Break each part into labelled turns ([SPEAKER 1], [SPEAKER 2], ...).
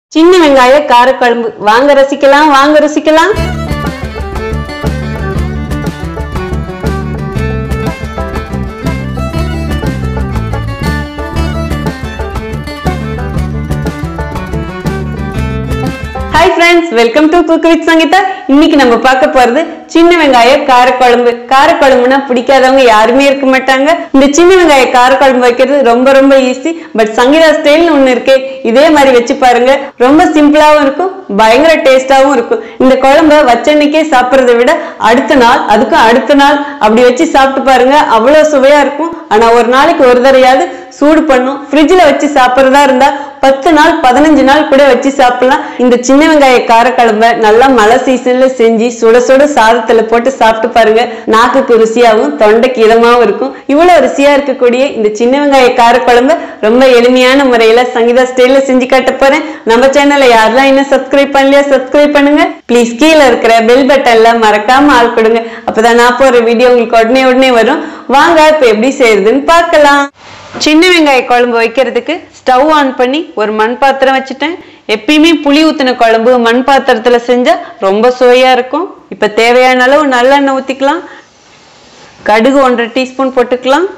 [SPEAKER 1] சின்ன வெங்காய காரக்குழம்பு வாங்க ரசிக்கலாம் வாங்க ருசிக்கலாம் hi friends welcome to cook with Sangeetha இன்னைக்கு நம்ம பார்க்க போறது சின்ன வெங்காய காரக்குழம்பு காரக்குழம்புனா பிடிக்காதவங்க யாருமே இருக்க மாட்டாங்க இந்த சின்ன வெங்காய காரக்குழம்பு வைக்கிறது ரொம்ப ரொம்ப ஈஸி பட் சங்கீதா ஸ்டைல்னு ஒண்ணு இருக்கே இதே மாதிரி வச்சு பாருங்க ரொம்ப சிம்பிளாவும் இருக்கும் பயங்கர டேஸ்டாவும் இருக்கும் இந்த குழம்ப வச்சன்னைக்கே சாப்பிட்றதை விட அடுத்த நாள் அதுக்கும் அடுத்த நாள் அப்படி வச்சு சாப்பிட்டு பாருங்க அவ்வளவு சுவையா இருக்கும் ஆனா ஒரு நாளைக்கு ஒரு தடையாவது சூடு பண்ணும் ஃப்ரிட்ஜில் வச்சு சாப்பிட்றதா இருந்தா பத்து நாள் பதினஞ்சு நாள் கூட வச்சு சாப்பிடலாம் இந்த சின்ன வெங்காய காரக்குழம்ப நல்லா மழை சீசன்ல செஞ்சு சுட சுட சாதத்துல போட்டு சாப்பிட்டு பாருங்க நாக்குக்கு ருசியாகவும் தொண்டைக்கு இதமாவும் இருக்கும் இவ்வளவு ருசியா இருக்கக்கூடிய இந்த சின்ன வெங்காய காரக்குழம்ப ரொம்ப எளிமையான முறையில சங்கீதா ஸ்டைல்ல செஞ்சு காட்ட போறேன் நம்ம சேனலை யாரெல்லாம் இன்னும் சப்ஸ்கிரைப் பண்ணலையா சப்ஸ்கிரைப் பண்ணுங்க ப்ளீஸ் கீழே இருக்கிற பெல் பட்டன்ல மறக்காம ஆள் கொடுங்க அப்பதான் நான் போற வீடியோ உங்களுக்கு உடனே உடனே வரும் வாங்க இப்ப எப்படி செய்யறதுன்னு பார்க்கலாம் சின்ன வெங்காய குழம்பு வைக்கிறதுக்கு ஸ்டவ் ஆன் பண்ணி ஒரு மண் பாத்திரம் வச்சுட்டேன் எப்பயுமே புளி ஊத்தின குழம்பு மண் பாத்திரத்துல செஞ்சா ரொம்ப சுவையா இருக்கும் இப்ப தேவையான அளவு நல்லெண்ணெய் ஊத்திக்கலாம் கடுகு ஒன்றரை டீஸ்பூன் போட்டுக்கலாம்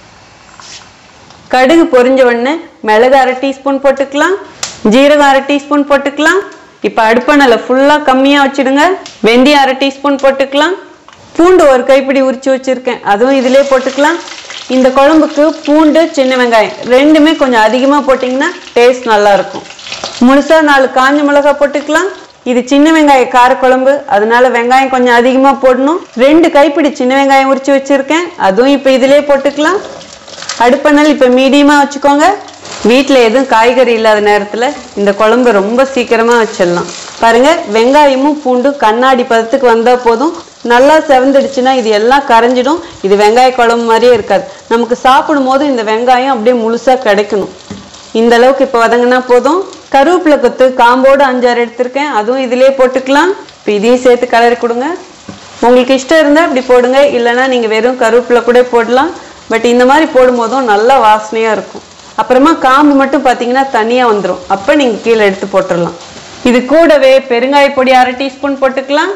[SPEAKER 1] கடுகு பொரிஞ்ச உடனே மிளகு அரை டீஸ்பூன் போட்டுக்கலாம் ஜீரகம் அரை டீஸ்பூன் போட்டுக்கலாம் இப்போ அடுப்பணலை ஃபுல்லாக கம்மியாக வச்சிடுங்க வெந்தயம் அரை டீஸ்பூன் போட்டுக்கலாம் பூண்டு ஒரு கைப்பிடி உரிச்சு வச்சிருக்கேன் அதுவும் இதிலே போட்டுக்கலாம் இந்த குழம்புக்கு பூண்டு சின்ன வெங்காயம் ரெண்டுமே கொஞ்சம் அதிகமாக போட்டிங்கன்னா டேஸ்ட் நல்லா இருக்கும் முழுசா நாலு காஞ்ச மிளகாய் போட்டுக்கலாம் இது சின்ன வெங்காய காரக்குழம்பு அதனால வெங்காயம் கொஞ்சம் அதிகமாக போடணும் ரெண்டு கைப்பிடி சின்ன வெங்காயம் உரிச்சு வச்சிருக்கேன் அதுவும் இப்போ இதிலே போட்டுக்கலாம் அடுப்பணல் இப்போ மீடியமாக வச்சுக்கோங்க வீட்டில் எதுவும் காய்கறி இல்லாத நேரத்தில் இந்த குழம்பு ரொம்ப சீக்கிரமாக வச்சிடலாம் பாருங்க வெங்காயமும் பூண்டும் கண்ணாடி பதத்துக்கு வந்தால் போதும் நல்லா செவந்துடுச்சுன்னா இது எல்லாம் கரைஞ்சிடும் இது வெங்காய குழம்பு மாதிரியே இருக்காது நமக்கு சாப்பிடும் போது இந்த வெங்காயம் அப்படியே முழுசாக கிடைக்கணும் இந்த அளவுக்கு இப்போ வதங்கினா போதும் கருவேப்பிலை கொத்து காம்போடு அஞ்சாறு எடுத்திருக்கேன் அதுவும் இதிலே போட்டுக்கலாம் இப்போ இதையும் சேர்த்து கலரி கொடுங்க உங்களுக்கு இஷ்டம் இருந்தால் இப்படி போடுங்க இல்லைன்னா நீங்கள் வெறும் கருவேப்பிலை கூட போடலாம் பட் இந்த மாதிரி போடும்போதும் நல்லா வாசனையாக இருக்கும் அப்புறமா காம்பு மட்டும் பார்த்தீங்கன்னா தனியாக வந்துடும் அப்போ நீங்கள் கீழே எடுத்து போட்டுடலாம் இது கூடவே பெருங்காய பொடி அரை டீஸ்பூன் போட்டுக்கலாம்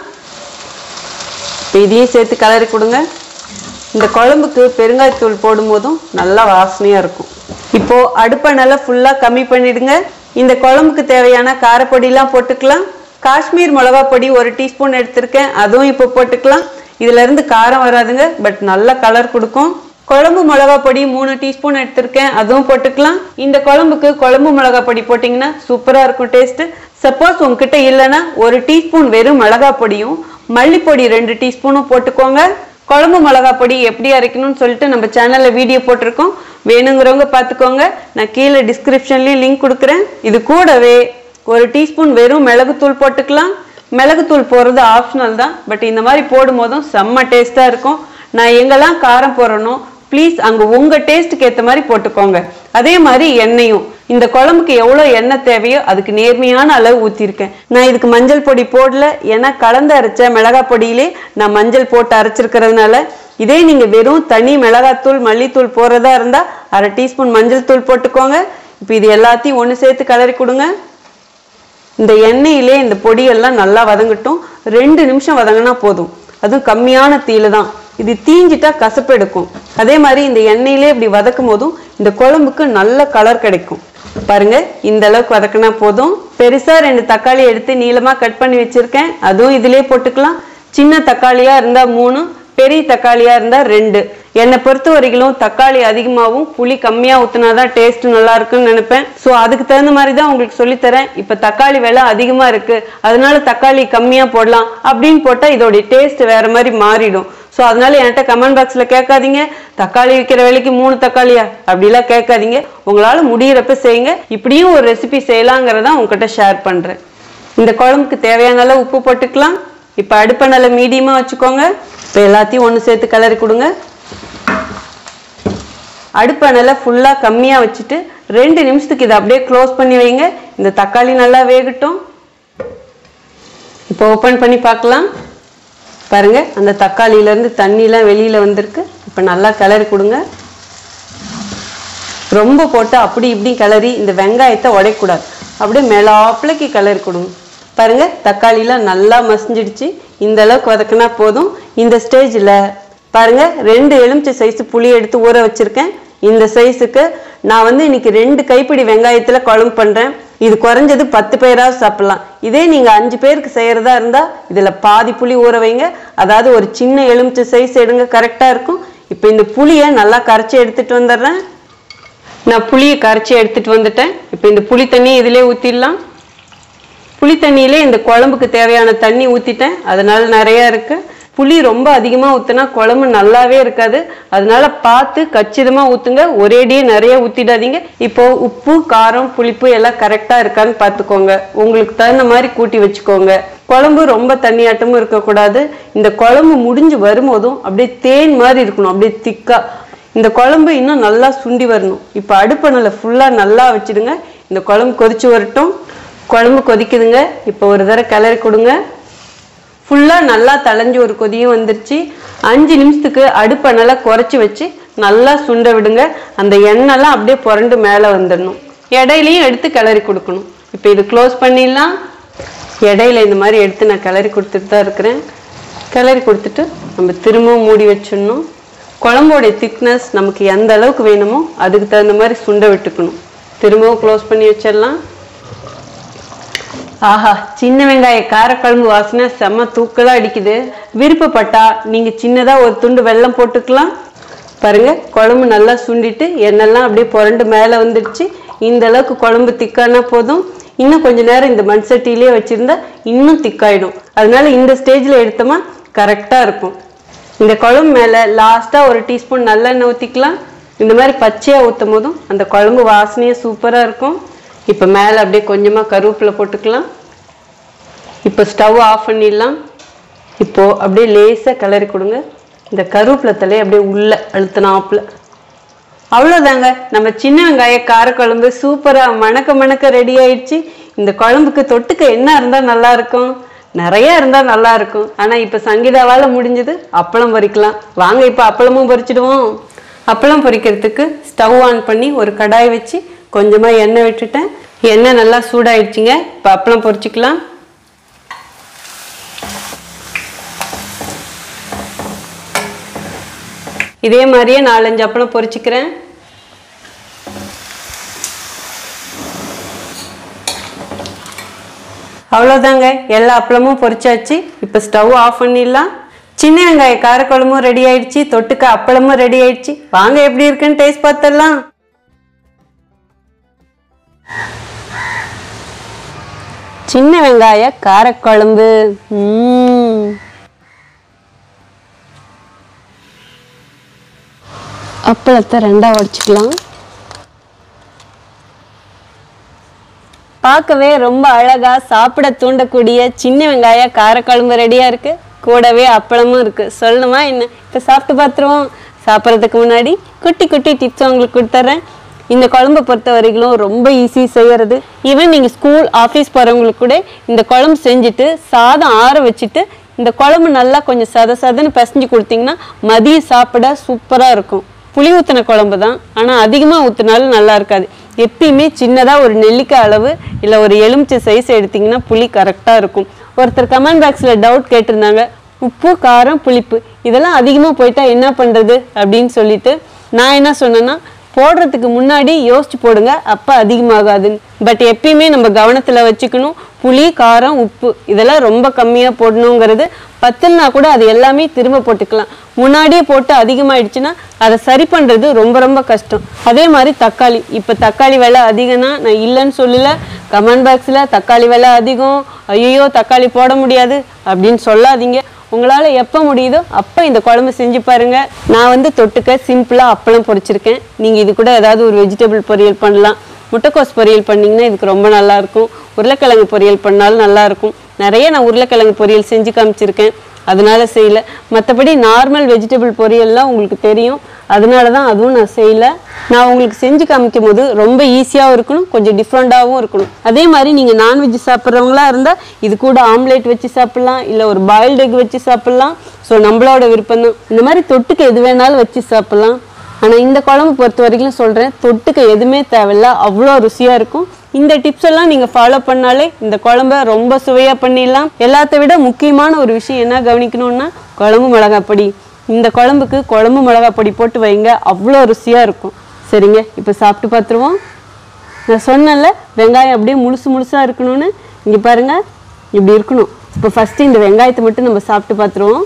[SPEAKER 1] இப்போ இதையும் சேர்த்து கலரி கொடுங்க இந்த குழம்புக்கு பெருங்காயத்தூள் போடும்போதும் நல்லா வாசனையாக இருக்கும் இப்போ அடுப்பை நல்லா ஃபுல்லாக கம்மி பண்ணிடுங்க இந்த குழம்புக்கு தேவையான காரப்பொடியெலாம் போட்டுக்கலாம் காஷ்மீர் மிளகா பொடி ஒரு டீஸ்பூன் எடுத்திருக்கேன் அதுவும் இப்போ போட்டுக்கலாம் இதுல இருந்து காரம் வராதுங்க பட் நல்ல கலர் கொடுக்கும் குழம்பு மிளகா பொடி மூணு டீஸ்பூன் எடுத்திருக்கேன் அதுவும் போட்டுக்கலாம் இந்த குழம்புக்கு குழம்பு மிளகா பொடி போட்டிங்கன்னா சூப்பராக இருக்கும் டேஸ்ட்டு சப்போஸ் உங்ககிட்ட இல்லைன்னா ஒரு டீஸ்பூன் வெறும் மிளகா பொடியும் மல்லிப்பொடி ரெண்டு டீஸ்பூனும் போட்டுக்கோங்க குழம்பு மிளகா பொடி எப்படி அரைக்கணும்னு சொல்லிட்டு நம்ம சேனல்ல வீடியோ போட்டிருக்கோம் வேணுங்கிறவங்க பார்த்துக்கோங்க நான் கீழே டிஸ்கிரிப்ஷன்லயும் லிங்க் கொடுக்குறேன் இது கூடவே ஒரு டீஸ்பூன் வெறும் மிளகுத்தூள் போட்டுக்கலாம் மிளகுத்தூள் போடுறது ஆப்ஷனல் தான் பட் இந்த மாதிரி போடும்போதும் செம்ம டேஸ்ட்டாக இருக்கும் நான் எங்கெல்லாம் காரம் போடுறனோ ப்ளீஸ் அங்கே உங்கள் டேஸ்ட்டுக்கு ஏற்ற மாதிரி போட்டுக்கோங்க அதே மாதிரி எண்ணெயும் இந்த குழம்புக்கு எவ்வளோ எண்ணெய் தேவையோ அதுக்கு நேர்மையான அளவு ஊற்றிருக்கேன் நான் இதுக்கு மஞ்சள் பொடி போடல ஏன்னா கலந்து அரைச்ச மிளகாய் பொடியிலே நான் மஞ்சள் போட்டு அரைச்சிருக்கிறதுனால இதே நீங்கள் வெறும் தனி மிளகாத்தூள் மல்லித்தூள் போடுறதா இருந்தால் அரை டீஸ்பூன் மஞ்சள் தூள் போட்டுக்கோங்க இப்போ இது எல்லாத்தையும் ஒன்று சேர்த்து கலரி கொடுங்க இந்த எண்ணெயிலே இந்த பொடியெல்லாம் நல்லா வதங்கட்டும் ரெண்டு நிமிஷம் வதங்கினா போதும் அதுவும் கம்மியான தீயில தான் இது தீஞ்சிட்டா கசப்பு எடுக்கும் அதே மாதிரி இந்த எண்ணெயிலே இப்படி வதக்கும் போதும் இந்த குழம்புக்கு நல்ல கலர் கிடைக்கும் பாருங்க இந்த அளவுக்கு வதக்கினா போதும் பெருசா ரெண்டு தக்காளி எடுத்து நீளமா கட் பண்ணி வச்சிருக்கேன் அதுவும் இதிலே போட்டுக்கலாம் சின்ன தக்காளியா இருந்தா மூணு பெரிய தக்காளியா இருந்தா ரெண்டு என்னை பொறுத்த வரைக்கும் தக்காளி அதிகமாகவும் புளி கம்மியா ஊத்துனாதான் டேஸ்ட் நல்லா இருக்குன்னு நினைப்பேன் ஸோ அதுக்கு தகுந்த மாதிரி தான் உங்களுக்கு சொல்லித்தரேன் இப்ப தக்காளி விலை அதிகமா இருக்கு அதனால தக்காளி கம்மியா போடலாம் அப்படின்னு போட்டா இதோடைய டேஸ்ட் வேற மாதிரி மாறிடும் ஸோ அதனால என்கிட்ட கமெண்ட் பாக்ஸ்ல கேட்காதீங்க தக்காளி விற்கிற விலைக்கு மூணு தக்காளியா அப்படிலாம் கேட்காதீங்க உங்களால முடியிறப்ப செய்யுங்க இப்படியும் ஒரு ரெசிபி செய்யலாங்கிறத உங்ககிட்ட ஷேர் பண்றேன் இந்த குழம்புக்கு தேவையான அளவு உப்பு போட்டுக்கலாம் இப்போ அடுப்பை நல்லா மீடியமாக வச்சுக்கோங்க இப்போ எல்லாத்தையும் ஒன்று சேர்த்து கலரி கொடுங்க அடுப்பை நல்லா ஃபுல்லாக கம்மியாக வச்சுட்டு ரெண்டு நிமிஷத்துக்கு இதை அப்படியே க்ளோஸ் பண்ணி வைங்க இந்த தக்காளி நல்லா வேகட்டும் இப்போ ஓப்பன் பண்ணி பார்க்கலாம் பாருங்க அந்த தக்காளியிலேருந்து தண்ணிலாம் வெளியில் வந்திருக்கு இப்போ நல்லா கிளறி கொடுங்க ரொம்ப போட்டு அப்படி இப்படி கிளறி இந்த வெங்காயத்தை உடைக்கக்கூடாது அப்படியே மேலாப்பிளைக்கு கலர் கொடுங்க பாருங்க தக்காளிலாம் நல்லா மசிஞ்சிடுச்சு இந்த அளவுக்கு வதக்குனா போதும் இந்த ஸ்டேஜில் பாருங்க ரெண்டு எலுமிச்சை சைஸ் புளி எடுத்து ஊற வச்சிருக்கேன் இந்த சைஸுக்கு நான் வந்து இன்னைக்கு ரெண்டு கைப்பிடி வெங்காயத்தில் குழம்பு பண்ணுறேன் இது குறைஞ்சது பத்து பேராவது சாப்பிடலாம் இதே நீங்கள் அஞ்சு பேருக்கு செய்கிறதா இருந்தால் இதில் பாதி புளி ஊற வைங்க அதாவது ஒரு சின்ன எலுமிச்சை சைஸ் எடுங்க கரெக்டாக இருக்கும் இப்போ இந்த புளியை நல்லா கரைச்சி எடுத்துட்டு வந்துடுறேன் நான் புளியை கரைச்சி எடுத்துட்டு வந்துட்டேன் இப்போ இந்த புளி தண்ணியை இதிலே ஊற்றிடலாம் புளி தண்ணியிலே இந்த குழம்புக்கு தேவையான தண்ணி ஊற்றிட்டேன் அதனால நிறையா இருக்கு புளி ரொம்ப அதிகமாக ஊற்றினா குழம்பு நல்லாவே இருக்காது அதனால பார்த்து கச்சிதமாக ஊற்றுங்க ஒரேடியே நிறைய ஊற்றிடாதீங்க இப்போ உப்பு காரம் புளிப்பு எல்லாம் கரெக்டாக இருக்கான்னு பார்த்துக்கோங்க உங்களுக்கு தகுந்த மாதிரி கூட்டி வச்சுக்கோங்க குழம்பு ரொம்ப தண்ணியாட்டமும் இருக்கக்கூடாது இந்த குழம்பு முடிஞ்சு வரும்போதும் அப்படியே தேன் மாதிரி இருக்கணும் அப்படியே திக்கா இந்த குழம்பு இன்னும் நல்லா சுண்டி வரணும் இப்போ அடுப்பணில் ஃபுல்லாக நல்லா வச்சிடுங்க இந்த குழம்பு கொதிச்சு வரட்டும் குழம்பு கொதிக்குதுங்க இப்போ ஒரு தடவை கிளறி கொடுங்க ஃபுல்லாக நல்லா தளைஞ்சு ஒரு கொதியும் வந்துருச்சு அஞ்சு நிமிஷத்துக்கு அடுப்பை நல்லா குறைச்சி வச்சு நல்லா சுண்ட விடுங்க அந்த எண்ணெய்லாம் அப்படியே புரண்டு மேலே வந்துடணும் இடையிலையும் எடுத்து கிளறி கொடுக்கணும் இப்போ இது க்ளோஸ் பண்ணிடலாம் இடையில இந்த மாதிரி எடுத்து நான் கிளறி கொடுத்துட்டு தான் இருக்கிறேன் கிளறி கொடுத்துட்டு நம்ம திரும்பவும் மூடி வச்சிடணும் குழம்போடைய திக்னஸ் நமக்கு எந்த அளவுக்கு வேணுமோ அதுக்கு தகுந்த மாதிரி சுண்ட விட்டுக்கணும் திரும்பவும் க்ளோஸ் பண்ணி வச்சிடலாம் ஆஹா சின்ன வெங்காய காரக்குழம்பு வாசனை செம்ம தூக்கலா அடிக்குது விருப்பப்பட்டா நீங்க சின்னதா ஒரு துண்டு வெல்லம் போட்டுக்கலாம் பாருங்க குழம்பு நல்லா சுண்டிட்டு எண்ணெல்லாம் அப்படியே புரண்டு மேலே வந்துடுச்சு இந்த அளவுக்கு குழம்பு திக்கானா போதும் இன்னும் கொஞ்ச நேரம் இந்த மண் சட்டியிலே வச்சிருந்தா இன்னும் திக்காயிடும் அதனால இந்த ஸ்டேஜில் எடுத்தோமா கரெக்டாக இருக்கும் இந்த குழம்பு மேலே லாஸ்ட்டாக ஒரு டீஸ்பூன் நல்லெண்ணெய் ஊற்றிக்கலாம் இந்த மாதிரி பச்சையாக ஊற்றும் போதும் அந்த குழம்பு வாசனையே சூப்பராக இருக்கும் இப்போ மேலே அப்படியே கொஞ்சமாக கருவேப்பிலை போட்டுக்கலாம் இப்போ ஸ்டவ் ஆஃப் பண்ணிடலாம் இப்போ அப்படியே லேசாக கிளறி கொடுங்க இந்த கருவேப்பிலை தலையை அப்படியே உள்ள அழுத்தினாப்புல அவ்வளோதாங்க நம்ம சின்ன வெங்காய காரக்குழம்பு சூப்பராக மணக்க மணக்க ரெடி ஆயிடுச்சு இந்த குழம்புக்கு தொட்டுக்க என்ன இருந்தால் நல்லா இருக்கும் நிறைய இருந்தால் நல்லா இருக்கும் ஆனால் இப்போ சங்கீதாவால் முடிஞ்சது அப்பளம் பொரிக்கலாம் வாங்க இப்போ அப்பளமும் பொரிச்சிடுவோம் அப்பளம் பொரிக்கிறதுக்கு ஸ்டவ் ஆன் பண்ணி ஒரு கடாய் வச்சு கொஞ்சமாக எண்ணெய் விட்டுட்டேன் எண்ணெய் நல்லா சூடாயிடுச்சுங்க இப்போ அப்பளம் பொரிச்சிக்கலாம் இதே மாதிரியே நாலஞ்சு அப்பளம் பொரிச்சுக்கிறேன் அவ்வளோதாங்க எல்லா அப்பளமும் பொரிச்சாச்சு இப்போ ஸ்டவ் ஆஃப் பண்ணிடலாம் சின்ன வெங்காய காரக்குழம்பும் ரெடி ஆயிடுச்சு தொட்டுக்க அப்பளமும் ரெடி ஆயிடுச்சு வாங்க எப்படி இருக்குன்னு டேஸ்ட் பார்த்துடலாம் சின்ன வெங்காய காரக்குழம்பு ம்ம். அப்பளத்தை ரெண்டா உடைச்சிக்கலாம் பார்க்கவே ரொம்ப அழகா சாப்பிட தூண்டக்கூடிய சின்ன வெங்காய காரக்குழம்பு ரெடியா இருக்கு கூடவே அப்பளமும் இருக்கு சொல்லணுமா என்ன இப்போ சாப்பிட்டு பார்த்துருவோம் சாப்பிட்றதுக்கு முன்னாடி குட்டி குட்டி டிப்ஸ் உங்களுக்கு கொடுத்துட்றேன் இந்த குழம்பை பொறுத்த வரைக்கும் ரொம்ப ஈஸி செய்யறது ஈவன் நீங்கள் ஸ்கூல் ஆஃபீஸ் போகிறவங்களுக்கு கூட இந்த குழம்பு செஞ்சுட்டு சாதம் ஆற வச்சுட்டு இந்த குழம்பு நல்லா கொஞ்சம் சத சதன்னு பிசைஞ்சு கொடுத்தீங்கன்னா மதியம் சாப்பிட சூப்பராக இருக்கும் புளி ஊற்றின குழம்பு தான் ஆனால் அதிகமாக ஊற்றினாலும் நல்லா இருக்காது எப்பயுமே சின்னதாக ஒரு நெல்லிக்காய் அளவு இல்லை ஒரு எலுமிச்சை சைஸ் எடுத்தீங்கன்னா புளி கரெக்டாக இருக்கும் ஒருத்தர் கமெண்ட் பாக்ஸில் டவுட் கேட்டிருந்தாங்க உப்பு காரம் புளிப்பு இதெல்லாம் அதிகமாக போயிட்டா என்ன பண்ணுறது அப்படின்னு சொல்லிட்டு நான் என்ன சொன்னேன்னா போடுறதுக்கு முன்னாடி யோசிச்சு போடுங்க அப்போ அதிகமாகாதுன்னு பட் எப்பயுமே நம்ம கவனத்தில் வச்சுக்கணும் புளி காரம் உப்பு இதெல்லாம் ரொம்ப கம்மியாக போடணுங்கிறது பத்துலனா கூட அது எல்லாமே திரும்ப போட்டுக்கலாம் முன்னாடியே போட்டு அதிகமாயிடுச்சுன்னா அதை சரி பண்ணுறது ரொம்ப ரொம்ப கஷ்டம் அதே மாதிரி தக்காளி இப்போ தக்காளி விலை அதிகம்னா நான் இல்லைன்னு சொல்லல கமெண்ட் பாக்ஸில் தக்காளி விலை அதிகம் ஐயோ தக்காளி போட முடியாது அப்படின்னு சொல்லாதீங்க உங்களால் எப்போ முடியுதோ அப்போ இந்த குழம்பு செஞ்சு பாருங்க நான் வந்து தொட்டுக்க சிம்பிளாக அப்பளம் பொரிச்சிருக்கேன் நீங்கள் இது கூட ஏதாவது ஒரு வெஜிடபிள் பொரியல் பண்ணலாம் முட்டைக்கோஸ் பொரியல் பண்ணிங்கன்னா இதுக்கு ரொம்ப நல்லா இருக்கும் உருளைக்கிழங்கு பொரியல் பண்ணாலும் நல்லா இருக்கும் நிறைய நான் உருளைக்கிழங்கு பொரியல் செஞ்சு காமிச்சிருக்கேன் அதனால செய்யல மற்றபடி நார்மல் வெஜிடபிள் பொரியல்லாம் உங்களுக்கு தெரியும் அதனால தான் அதுவும் நான் செய்யல நான் உங்களுக்கு செஞ்சு காமிக்கும் போது ரொம்ப ஈஸியாகவும் இருக்கணும் கொஞ்சம் டிஃப்ரெண்ட்டாகவும் இருக்கணும் அதே மாதிரி நீங்கள் நான்வெஜ் சாப்பிட்றவங்களா இருந்தால் இது கூட ஆம்லேட் வச்சு சாப்பிட்லாம் இல்லை ஒரு பாயில்டு எக் வச்சு சாப்பிட்லாம் ஸோ நம்மளோட விருப்பம் தான் இந்த மாதிரி தொட்டுக்க எது வேணாலும் வச்சு சாப்பிட்லாம் ஆனால் இந்த குழம்பு பொறுத்த வரைக்கும் சொல்கிறேன் தொட்டுக்க எதுவுமே தேவையில்ல அவ்வளோ ருசியாக இருக்கும் இந்த டிப்ஸ் எல்லாம் நீங்க ஃபாலோ பண்ணாலே இந்த குழம்ப ரொம்ப சுவையா பண்ணிடலாம் எல்லாத்த விட முக்கியமான ஒரு விஷயம் என்ன கவனிக்கணும்னா குழம்பு மிளகாய் பொடி இந்த குழம்புக்கு குழம்பு மிளகாய் பொடி போட்டு வைங்க அவ்வளோ ருசியா இருக்கும் சரிங்க இப்போ சாப்பிட்டு பார்த்துருவோம் நான் சொன்னேன்ல வெங்காயம் அப்படியே முழுசு முழுசா இருக்கணும்னு இங்க பாருங்க இப்படி இருக்கணும் இப்போ ஃபர்ஸ்ட் இந்த வெங்காயத்தை மட்டும் நம்ம சாப்பிட்டு பார்த்துருவோம்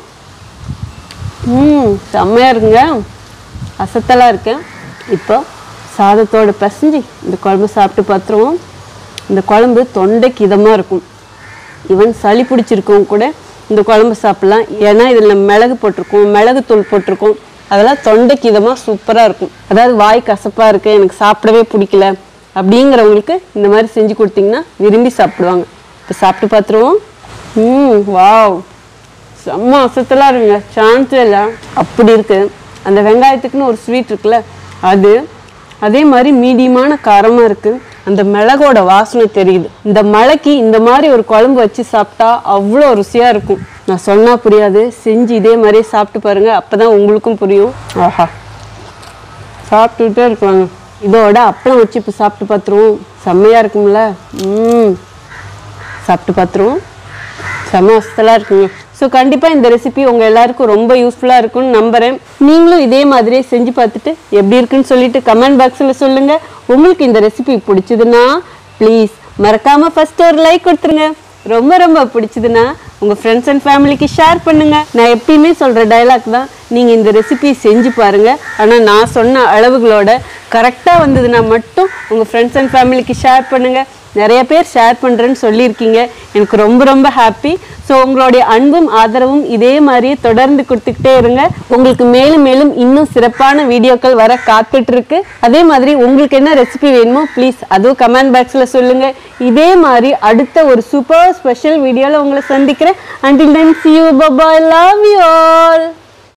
[SPEAKER 1] ம் செம்மையா இருக்குங்க அசத்தலா இருக்கு இப்போ சாதத்தோட பிசைஞ்சு இந்த குழம்பு சாப்பிட்டு பார்த்துருவோம் இந்த குழம்பு தொண்டைக்கு இதமாக இருக்கும் ஈவன் சளி பிடிச்சிருக்கவங்க கூட இந்த குழம்பு சாப்பிடலாம் ஏன்னா இதில் மிளகு போட்டிருக்கோம் மிளகுத்தூள் போட்டிருக்கோம் அதெல்லாம் தொண்டைக்கு இதமாக சூப்பராக இருக்கும் அதாவது வாய் கசப்பாக இருக்கு எனக்கு சாப்பிடவே பிடிக்கல அப்படிங்கிறவங்களுக்கு இந்த மாதிரி செஞ்சு கொடுத்தீங்கன்னா விரும்பி சாப்பிடுவாங்க இப்போ சாப்பிட்டு பார்த்துருவோம் ம் வாவ் செம்ம அசத்தலா இருக்குங்க சான்ஸே இல்லை அப்படி இருக்கு அந்த வெங்காயத்துக்குன்னு ஒரு ஸ்வீட் இருக்குல்ல அது அதே மாதிரி மீடியமான காரமா இருக்கு அந்த மிளகோட வாசனை தெரியுது இந்த மழைக்கு இந்த மாதிரி ஒரு குழம்பு வச்சு சாப்பிட்டா அவ்வளோ ருசியா இருக்கும் நான் சொன்னா புரியாது செஞ்சு இதே மாதிரியே சாப்பிட்டு பாருங்க அப்பதான் உங்களுக்கும் புரியும் ஆஹா சாப்பிட்டுட்டே இருக்காங்க இதோட அப்பளம் வச்சு இப்போ சாப்பிட்டு பார்த்துருவோம் செம்மையா இருக்கும்ல ம் சாப்பிட்டு பார்த்துருவோம் செம வசதலாக இருக்குங்க ஸோ கண்டிப்பாக இந்த ரெசிபி உங்கள் எல்லாருக்கும் ரொம்ப யூஸ்ஃபுல்லாக இருக்கும்னு நம்புகிறேன் நீங்களும் இதே மாதிரியே செஞ்சு பார்த்துட்டு எப்படி இருக்குன்னு சொல்லிட்டு கமெண்ட் பாக்ஸில் சொல்லுங்கள் உங்களுக்கு இந்த ரெசிபி பிடிச்சதுன்னா ப்ளீஸ் மறக்காமல் ஃபர்ஸ்ட் ஒரு லைக் கொடுத்துருங்க ரொம்ப ரொம்ப பிடிச்சதுன்னா உங்கள் ஃப்ரெண்ட்ஸ் அண்ட் ஃபேமிலிக்கு ஷேர் பண்ணுங்க நான் எப்பயுமே சொல்கிற டைலாக் தான் நீங்கள் இந்த ரெசிபியை செஞ்சு பாருங்க ஆனால் நான் சொன்ன அளவுகளோட கரெக்டாக வந்ததுன்னா மட்டும் உங்கள் ஃப்ரெண்ட்ஸ் அண்ட் ஃபேமிலிக்கு ஷேர் பண்ணுங்க நிறைய பேர் ஷேர் பண்ணுறேன்னு சொல்லியிருக்கீங்க எனக்கு ரொம்ப ரொம்ப ஹாப்பி ஸோ உங்களுடைய அன்பும் ஆதரவும் இதே மாதிரியே தொடர்ந்து கொடுத்துக்கிட்டே இருங்க உங்களுக்கு மேலும் மேலும் இன்னும் சிறப்பான வீடியோக்கள் வர காத்துட்டு இருக்கு அதே மாதிரி உங்களுக்கு என்ன ரெசிபி வேணுமோ ப்ளீஸ் அதுவும் கமெண்ட் பாக்ஸில் சொல்லுங்க இதே மாதிரி அடுத்த ஒரு சூப்பர் ஸ்பெஷல் வீடியோவில் உங்களை சந்திக்கிறேன் until then see you bye bye love you all